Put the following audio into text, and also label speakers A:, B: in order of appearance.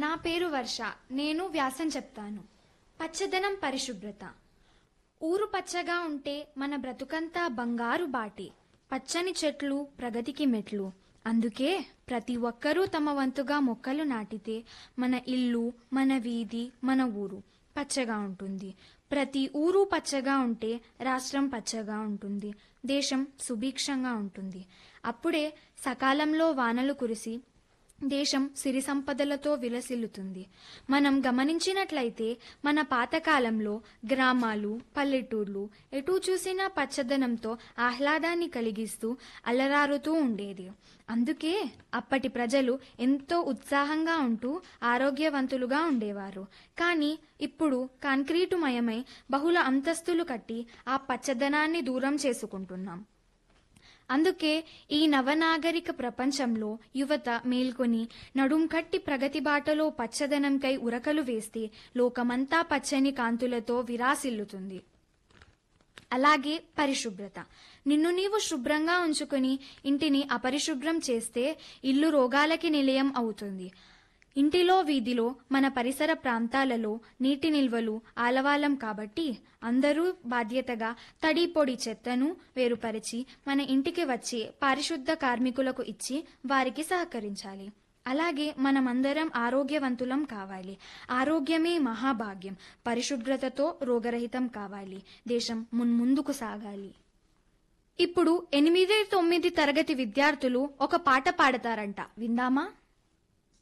A: నా పేరు వర్ష నేను వ్యాసం చెప్తాను పచ్చదనం పరిశుభ్రత ఊరు పచ్చగా ఉంటే మన బ్రతుకంతా బంగారు బాటి పచ్చని చెట్లు ప్రగతికి మెట్లు అందుకే ప్రతి ఒక్కరూ తమ వంతుగా మొక్కలు నాటితే మన ఇల్లు మన వీధి మన ఊరు పచ్చగా ఉంటుంది ప్రతి ఊరు పచ్చగా ఉంటే రాష్ట్రం పచ్చగా ఉంటుంది దేశం సుభిక్షంగా ఉంటుంది అప్పుడే సకాలంలో వానలు కురిసి దేశం సిరి సంపదలతో విలసిల్లుతుంది మనం గమనించినట్లయితే మన పాతకాలంలో గ్రామాలు పల్లెటూర్లు ఎటూ చూసినా పచ్చదనంతో ఆహ్లాదాన్ని కలిగిస్తూ అలరారుతూ ఉండేది అందుకే అప్పటి ప్రజలు ఎంతో ఉత్సాహంగా ఉంటూ ఆరోగ్యవంతులుగా ఉండేవారు కానీ ఇప్పుడు కాంక్రీటుమయమై బహుళ అంతస్తులు కట్టి ఆ పచ్చదనాన్ని దూరం చేసుకుంటున్నాం అందుకే ఈ నవనాగరిక ప్రపంచంలో యువత మేల్కొని నడుం కట్టి ప్రగతి బాటలో పచ్చదనంకై ఉరకలు వేస్తే లోకమంతా పచ్చని కాంతులతో విరాసిల్లుతుంది అలాగే పరిశుభ్రత నిన్ను నీవు శుభ్రంగా ఉంచుకొని ఇంటిని అపరిశుభ్రం చేస్తే ఇల్లు రోగాలకి నిలయం అవుతుంది ఇంటిలో వీధిలో మన పరిసర ప్రాంతాలలో నీటి నిల్వలు ఆలవాలం కాబట్టి అందరూ బాధ్యతగా తడి పొడి చెత్తను వేరుపరిచి మన ఇంటికి వచ్చే పారిశుద్ధ కార్మికులకు ఇచ్చి వారికి సహకరించాలి అలాగే మనమందరం ఆరోగ్యవంతులం కావాలి ఆరోగ్యమే మహాభాగ్యం పరిశుభ్రతతో రోగరహితం కావాలి దేశం మున్ముందుకు సాగాలి ఇప్పుడు ఎనిమిది తొమ్మిది తరగతి విద్యార్థులు ఒక పాట పాడతారంట విందామా